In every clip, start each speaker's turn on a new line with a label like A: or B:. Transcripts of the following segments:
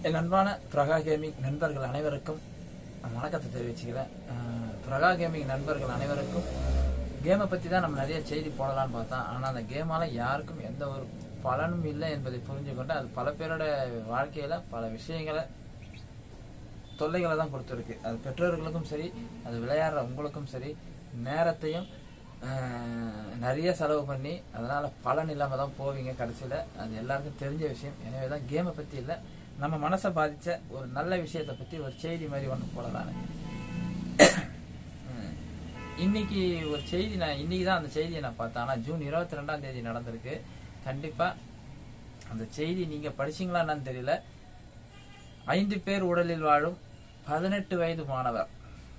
A: என் அன்பான பிரகா கேமிங் நண்பர்கள் அனைவருக்கும் நான் வணக்கத்தை தெரிவிச்சுக்கிறேன் அஹ், பிரகா கேமிங் நண்பர்கள் அனைவருக்கும் கேமை பற்றி தான் நம்ம நிறைய செய்தி போடலாம்னு பார்த்தோம் ஆனால் அந்த கேமால யாருக்கும் எந்த ஒரு பலனும் இல்லை என்பதை புரிஞ்சு கொண்டு அது பல பேரோட வாழ்க்கையில பல விஷயங்களை தொல்லைகளை தான் கொடுத்துருக்கு அது பெற்றோர்களுக்கும் சரி அது விளையாடுற உங்களுக்கும் சரி நேரத்தையும் ஆஹ், நிறைய செலவு பண்ணி அதனால பலன் இல்லாம தான் போவீங்க கடைசியில அது எல்லாருக்கும் தெரிஞ்ச விஷயம் எனவே தான் கேமை பத்தி இல்லை நம்ம மனசை பாதிச்ச ஒரு நல்ல விஷயத்தை பத்தி ஒரு செய்தி மாதிரி ஒன்று போடலான்னு உம். இன்னைக்கு ஒரு செய்தி நான் இன்னைக்கு தான் அந்த செய்தியை நான் பார்த்தேன் ஆனால் ஜூன் இருபத்தி ரெண்டாம் தேதி நடந்திருக்கு கண்டிப்பா அந்த செய்தி நீங்க படிச்சீங்களா என்னன்னு தெரியல ஐந்து பேர் உடலில் வாழும் பதினெட்டு வயது மாணவர்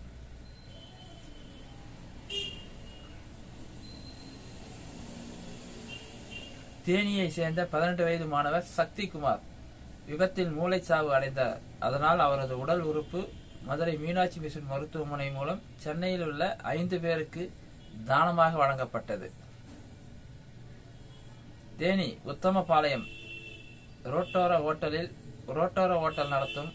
A: தேனியை சேர்ந்த பதினெட்டு வயது மாணவர் சக்திகுமார் விபத்தில் மூளைச்சாவு அடைந்தார் அதனால் அவரது உடல் உறுப்பு மதுரை மீனாட்சி மிஷன் மருத்துவமனை மூலம் சென்னையில் உள்ள ஐந்து பேருக்கு தானமாக வழங்கப்பட்டது தேனி உத்தமபாளையம் ரோட்டோர ஹோட்டலில் ரோட்டோர ஹோட்டல் நடத்தும்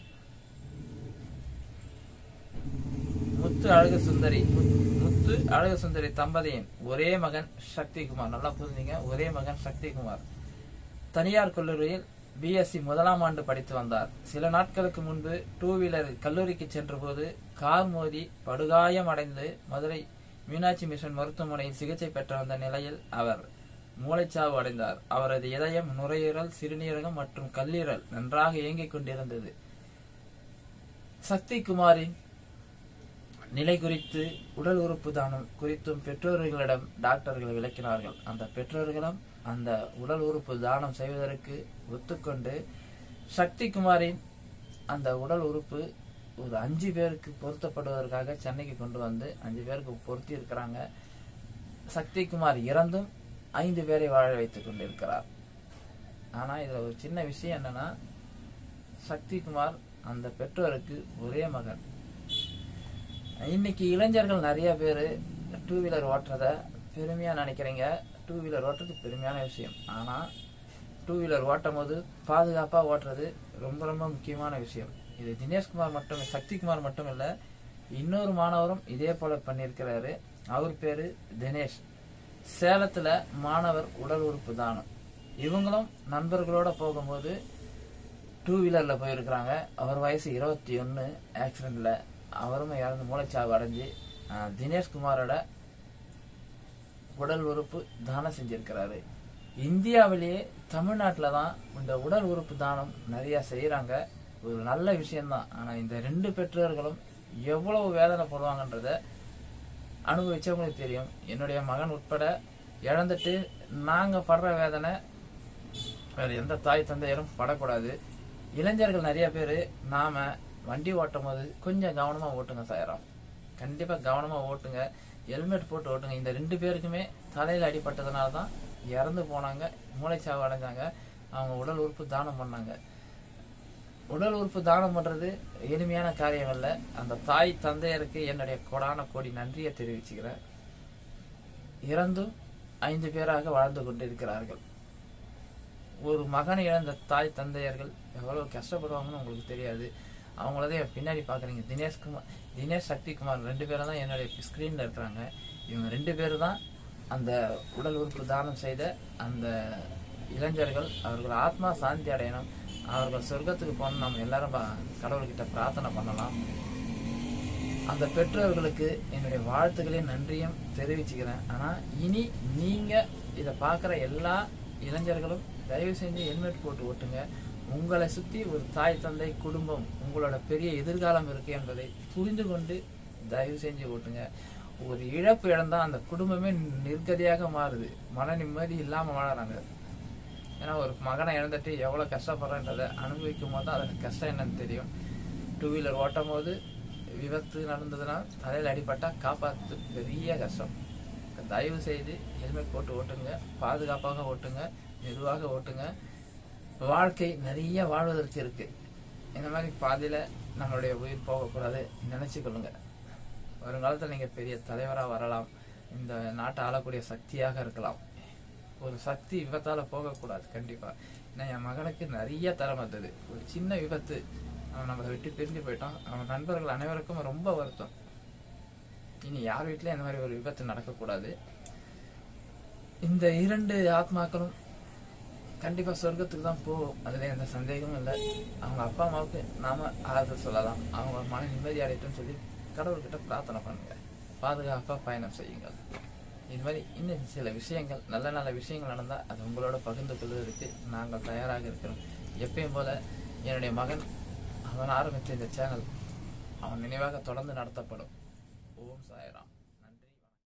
A: முத்து அழகு சுந்தரி முத்து அழகு சுந்தரி தம்பதியின் ஒரே மகன் சக்திகுமார் நல்லா புரிஞ்சுங்க ஒரே மகன் சக்திகுமார் தனியார் கல்லூரியில் பிஎஸ்சி முதலாம் ஆண்டு படித்து வந்தார் சில நாட்களுக்கு முன்பு டூ வீலர் கல்லூரிக்கு சென்றபோது கார் மோதி படுகாயம் அடைந்து மதுரை மீனாட்சி மிஷன் மருத்துவமனையில் சிகிச்சை பெற்று வந்த நிலையில் அவர் மூளைச்சாவு அடைந்தார் அவரது இதயம் நுரையீரல் சிறுநீரகம் மற்றும் கல்லீரல் நன்றாக இயங்கிக் கொண்டிருந்தது சக்தி குமாரின் நிலை குறித்து உடல் உறுப்பு தானம் குறித்தும் பெற்றோர்களிடம் டாக்டர்கள் விளக்கினார்கள் அந்த பெற்றோர்களும் அந்த உடல் உறுப்பு தானம் செய்வதற்கு ஒத்துக்கொண்டு சக்தி குமாரின் அந்த உடல் உறுப்பு ஒரு அஞ்சு பேருக்கு பொருத்தப்படுவதற்காக சென்னைக்கு கொண்டு வந்து அஞ்சு பேருக்கு பொருத்தி இருக்கிறாங்க சக்திகுமார் இறந்தும் ஐந்து பேரை வாழ வைத்துக் கொண்டிருக்கிறார் ஆனா இதுல ஒரு சின்ன விஷயம் என்னன்னா சக்திகுமார் அந்த பெற்றோருக்கு ஒரே மகன் இன்னைக்கு இளைஞர்கள் நிறைய பேர் டூ வீலர் ஓட்டுறத பெருமையா நினைக்கிறீங்க டூ வீலர் ஓட்டுறது பெருமையான விஷயம் ஆனா டூ வீலர் ஓட்டும் போது பாதுகாப்பா ஓட்டுறது ரொம்ப ரொம்ப முக்கியமான விஷயம் இது தினேஷ்குமார் மட்டும் சக்திகுமார் மட்டும் இல்ல இன்னொரு மாணவரும் இதே போல பண்ணியிருக்கிறாரு அவர் பேரு தினேஷ் சேலத்துல மாணவர் உடல் உறுப்பு தானம் இவங்களும் நண்பர்களோட போகும்போது டூ வீலர்ல போயிருக்கிறாங்க அவர் வயசு இருபத்தி ஒன்னு ஆக்சிடென்ட்ல அவரும் இறந்து மூளைச்சாவு அடைஞ்சு அஹ், தினேஷ்குமாரோட உடல் உறுப்பு தானம் செஞ்சிருக்கிறாரு இந்தியாவிலேயே தமிழ்நாட்டில தான் இந்த உடல் உறுப்பு தானம் நிறைய செய்யறாங்க ஒரு நல்ல விஷயம்தான் ஆனா இந்த ரெண்டு பெற்றோர்களும் எவ்வளவு வேதனை போடுவாங்கன்றத அனுபவிச்சவங்களுக்கு தெரியும் என்னுடைய மகன் உட்பட இழந்துட்டு நாங்க படுற வேதனை வேற எந்த தாய் தந்தையரும் படக்கூடாது இளைஞர்கள் நிறைய பேர் நாம வண்டி ஓட்டும் போது கொஞ்சம் கவனமா ஓட்டுங்க சாயரம் கண்டிப்பா கவனமா ஓட்டுங்க ஹெல்மெட் போட்டு ஓட்டுங்க இந்த ரெண்டு பேருக்குமே தலையில அடிபட்டதுனால தான் இறந்து போனாங்க மூளைச்சாவு அடைஞ்சாங்க அவங்க உடல் உறுப்பு தானம் பண்ணாங்க உடல் உறுப்பு தானம் பண்றது எளிமையான காரியம் அல்ல அந்த தாய் தந்தையருக்கு என்னுடைய கொடான கோடி நன்றியை தெரிவிச்சுக்கிறேன் இறந்தும் ஐந்து பேராக வாழ்ந்து கொண்டிருக்கிறார்கள் ஒரு மகனை இழந்த தாய் தந்தையர்கள் எவ்வளவு கஷ்டப்படுவாங்கன்னு உங்களுக்கு தெரியாது அவங்களதே பின்னாடி பாக்குறீங்க தினேஷ்குமார் தினேஷ் சக்திகுமார் ரெண்டு பேரும் தான் என்னுடைய ஸ்கிரீன்ல இருக்கிறாங்க இவங்க ரெண்டு பேரும் தான் அந்த உடல் உறுப்பு தானம் செய்த அந்த இளைஞர்கள் அவர்கள் ஆத்மா சாந்தி அடையணும் அவர்கள் சொர்க்கத்துக்கு போகணும் நம்ம எல்லாரும் பா- கடவுள்கிட்ட பிரார்த்தனை பண்ணலாம் அந்த பெற்றோர்களுக்கு என்னுடைய வாழ்த்துக்களையும் நன்றியும் தெரிவிச்சுக்கிறேன் ஆனா இனி நீங்க இதை பார்க்குற எல்லா இளைஞர்களும் தயவு செஞ்சு ஹெல்மெட் போட்டு ஓட்டுங்க உங்களை சுத்தி ஒரு தாய் தந்தை குடும்பம் உங்களோட பெரிய எதிர்காலம் இருக்கு என்பதை புரிந்து கொண்டு தயவு செஞ்சு ஓட்டுங்க ஒரு இழப்பு இழந்தா அந்த குடும்பமே நிர்கதியாக மாறுது மன நிம்மதி இல்லாம வாழறாங்க ஏன்னா ஒரு மகனை இழந்துட்டு எவ்வளவு கஷ்டப்படுறன்றதை அனுபவிக்கும் போது தான் அதோட கஷ்டம் என்னன்னு தெரியும் டூ வீலர் ஓட்டும் போது விபத்து நடந்ததுன்னா தலையில் அடிபட்டா காப்பாத்து பெரிய கஷ்டம் தயவு செய்து ஹெல்மெட் போட்டு ஓட்டுங்க பாதுகாப்பாக ஓட்டுங்க மெதுவாக ஓட்டுங்க வாழ்க்கை நிறைய வாழ்வதற்கு இருக்கு இந்த மாதிரி பாதியில நம்மளுடைய உயிர் போகக்கூடாது நினைச்சுக்கொள்ளுங்க வருங்காலத்தில் நீங்க பெரிய தலைவரா வரலாம் இந்த நாட்டை ஆளக்கூடிய சக்தியாக இருக்கலாம் ஒரு சக்தி விபத்தால போகக்கூடாது கண்டிப்பா நான் என் மகனுக்கு நிறைய தரம் வந்தது ஒரு சின்ன விபத்து அவன் நம்மளை விட்டு பிரிஞ்சு போயிட்டான் அவன் நண்பர்கள் அனைவருக்கும் ரொம்ப வருத்தம் இனி யார் வீட்லயும் இந்த மாதிரி ஒரு விபத்து நடக்கக்கூடாது இந்த இரண்டு ஆத்மாக்களும் கண்டிப்பா சொர்க்கத்துக்கு தான் போகும் அதுல எந்த சந்தேகமும் இல்லை அவங்க அப்பா அம்மாவுக்கு நாம ஆறுதல் சொல்லலாம் அவங்க மன நிம்மதி அடையட்டும்னு சொல்லி கடவுள்கிட்ட பிரார்த்தனை பண்ணுங்க பாதுகாப்பா பயணம் செய்யுங்கள் இது மாதிரி இன்னும் சில விஷயங்கள் நல்ல நல்ல விஷயங்கள் நடந்தா அது உங்களோட பகிர்ந்து கொள்வதற்கு நாங்கள் தயாராக இருக்கிறோம் எப்பயும் போல என்னுடைய மகன் அவன் ஆரம்பித்த இந்த சேனல் அவன் நினைவாக தொடர்ந்து நடத்தப்படும் ஓம் சாய்ராம்